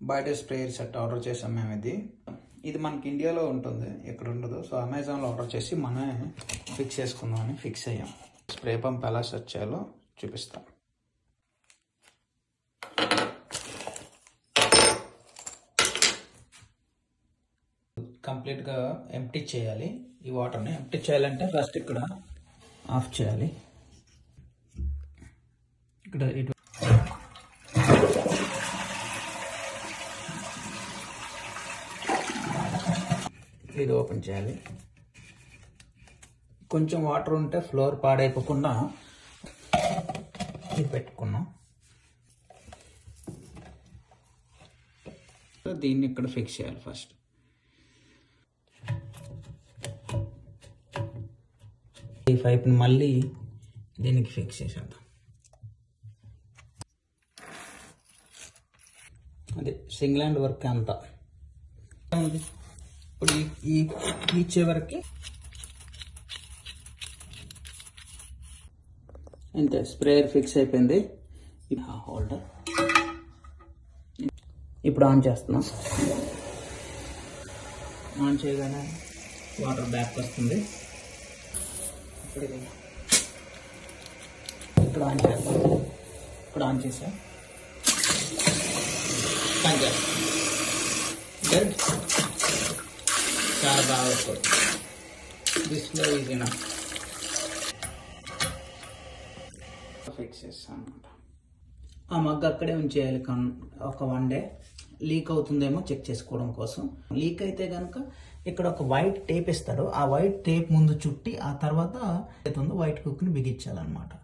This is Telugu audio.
బయట స్ప్రేయర్ సెట్ ఆర్డర్ చేసాం మేము ఇది ఇది మనకి ఇండియాలో ఉంటుంది ఇక్కడ ఉండదు సో అమెజాన్లో ఆర్డర్ చేసి మనమే ఫిక్స్ చేసుకుందామని ఫిక్స్ అయ్యాం స్ప్రే పంప్ ఎలా సెట్ చేయాలో చూపిస్తాం కంప్లీట్గా ఎంటీ చేయాలి ఈ వాటర్ని ఎంటీ చేయాలంటే ఫస్ట్ ఇక్కడ ఆఫ్ చేయాలి ఇక్కడ ఇటు ఇది ఓపెన్ చేయాలి కొంచెం వాటర్ ఉంటే ఫ్లోర్ పాడైపోకుండా ఇది పెట్టుకున్నాం దీన్ని ఇక్కడ ఫిక్స్ చేయాలి ఫస్ట్ ఈ పైప్ని మళ్ళీ దీనికి ఫిక్స్ చేసేద్దాం అదే సింగిల్ హ్యాండ్ వర్క్ అంతా ఉంది ఇప్పుడు ఈ- ఈ ఈ చివరికి అంతే స్ప్రేయర్ ఫిక్స్ అయిపోయింది హోల్డర్ ఇప్పుడు ఆన్ చేస్తున్నాం ఆన్ చేయగానే వాటర్ బ్యాక్ వస్తుంది ఇప్పుడు ఇది- ఇప్పుడు ఆన్ చేస్తాం ఇప్పుడు ఆన్ చేసా పని చేస్తాం Good. చాలా బాగా వస్తుంది డిస్ప్లే ఈజీనా ఫిక్స్ చేస్తాను అనమాట ఆ మగ్గు అక్కడే ఉంచేయాలి కన్ ఒక వన్ డే లీక్ అవుతుందేమో చెక్ చేసుకోవడం కోసం లీక్ అయితే కనుక ఇక్కడ ఒక వైట్ టేప్ ఇస్తాడు ఆ వైట్ టేప్ ముందు చుట్టి ఆ తర్వాత ఏదైతుందో వైట్ కుక్ని బిగించాలన్నమాట